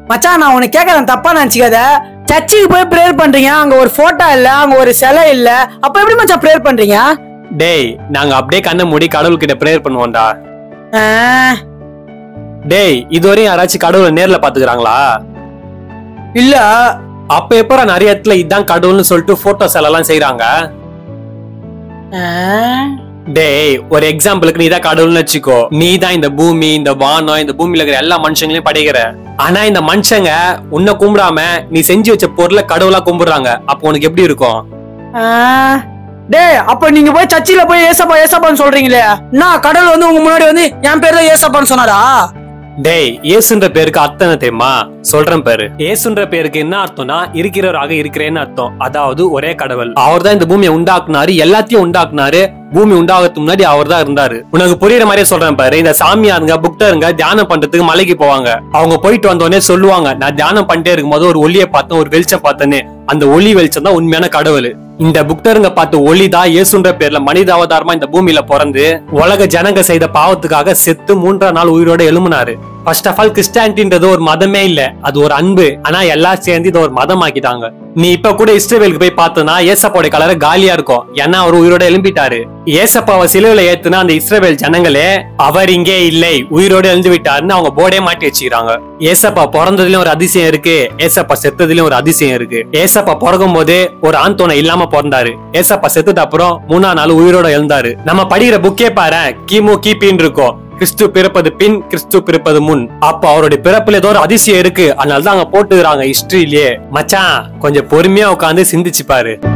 மச்சான் நான் உனக்கு கேட்கறேன் தப்பா நினைச்சுக்காத சர்ச்சுக்கு போய் ப்ரேயர் பண்றீங்க அங்க ஒரு போட்டோ இல்ல அங்க ஒரு சிலை இல்ல அப்ப எப்படி மச்சான் ப்ரேயர் பண்றீங்க டேய் நாங்க அப்படியே கண்ணை மூடி கடவுள்கிட்ட ப்ரேயர் பண்ணுவோம்டா ஆ, டேய் இதுவரையும் யாராச்சும் கடவுளை நேர்ல பாத்துக்கிறாங்களா இல்ல அப்ப எப்பற நிறைய இடத்துல இதான் கடவுள்னு சொல்லிட்டு போட்டோஸ் எல்லாம் செய்றாங்க ஆ, டேய் ஒரு எக்ஸாம்பிளுக்கு நீ தான் கடவுள்னு வச்சுக்கோ நீ தான் இந்த பூமி இந்த வானம் இந்த பூமியில இருக்கிற எல்லா மனுஷங்களையும் படைக்கிற ஆனா இந்த மனுஷங்க உன்னை கும்பிடாம நீ செஞ்சு வச்ச பொருளை கடவுளா கும்பிடுறாங்க அப்போ உனக்கு எப்படி இருக்கும் ஆ. டேய் அப்ப நீங்க போய் சர்ச்சில போய் ஏசப்பா ஏசப்பான்னு சொல்றீங்களே நான் கடவுள் வந்து உங்க முன்னாடி வந்து என் பேர் தான் ஏசப்பான்னு சொன்னாரா டேய் இயேசுன்ற பேருக்கு அர்த்தம் என்ன தெரியுமா சொல்றேன் பேரு இயேசுன்ற பேருக்கு என்ன அர்த்தம்னா இருக்கிறவராக இருக்கிறேன்னு அர்த்தம் அதாவது ஒரே கடவுள் அவர் தான் இந்த பூமியை உண்டாக்குனாரு எல்லாத்தையும் உண்டாக்குனாரு பூமி உண்டாகிறதுக்கு முன்னாடி அவர் தான் இருந்தாரு உனக்கு புரியுற மாதிரியே சொல்றேன் பாரு இந்த சாமியாருங்க புக்தருங்க தியானம் பண்றதுக்கு மலைக்கு போவாங்க அவங்க போயிட்டு வந்தோடனே சொல்லுவாங்க நான் தியானம் பண்ணிட்டே இருக்கும்போது ஒரு ஒளியை பார்த்தேன் ஒரு வெளிச்சம் பார்த்தேன்னு அந்த ஒளி வெளிச்சம் தான் உண்மையான கடவுள் இந்த புக்தருங்க பார்த்த ஒளி தான் இயேசுன்ற பேர்ல மனித அவதாரமா இந்த பூமியில பிறந்து உலக ஜனங்க செய்த பாவத்துக்காக செத்து மூன்றாம் நாள் உயிரோட எழுமுனாரு ஃபர்ஸ்ட் ஆஃப் ஆல் கிறிஸ்டானிட்டின்றது ஒரு மதமே இல்ல அது ஒரு அன்பு ஆனா எல்லாம் சேர்ந்து இதை ஒரு மதம் ஆக்கிட்டாங்க நீ இப்ப கூட இஸ்ரேவேலுக்கு போய் பார்த்தனா ஏசப்பாவோட கலர் காலியா இருக்கும் ஏன்னா அவர் உயிரோட எழும்பிட்டாரு ஏசப்பாவை சிலுவையில ஏத்துனா அந்த இஸ்ரேவேல் ஜனங்களே அவர் இங்கே இல்லை உயிரோட எழுந்து விட்டாருன்னு அவங்க போர்டே மாட்டி வச்சுக்கிறாங்க ஏசப்பா பிறந்ததுலயும் ஒரு அதிசயம் இருக்கு ஏசப்பா செத்ததுலயும் ஒரு அதிசயம் இருக்கு ஏசப்பா பிறக்கும் போதே ஒரு ஆண் துணை இல்லாம பிறந்தாரு ஏசப்பா செத்தது அப்புறம் மூணா நாள் உயிரோட எழுந்தாரு நம்ம படிக்கிற புக்கே பாரு கிமு கிபின்னு இருக்கும் கிறிஸ்து பிறப்பது பின் கிறிஸ்து பிறப்பது முன் அப்ப அவருடைய பிறப்புல ஏதோ ஒரு அதிசயம் இருக்கு அதனால தான் அங்க போட்டுக்கிறாங்க ஹிஸ்டரியிலேயே மச்சான் கொஞ்சம் பொறுமையா உட்காந்து சிந்திச்சு பாரு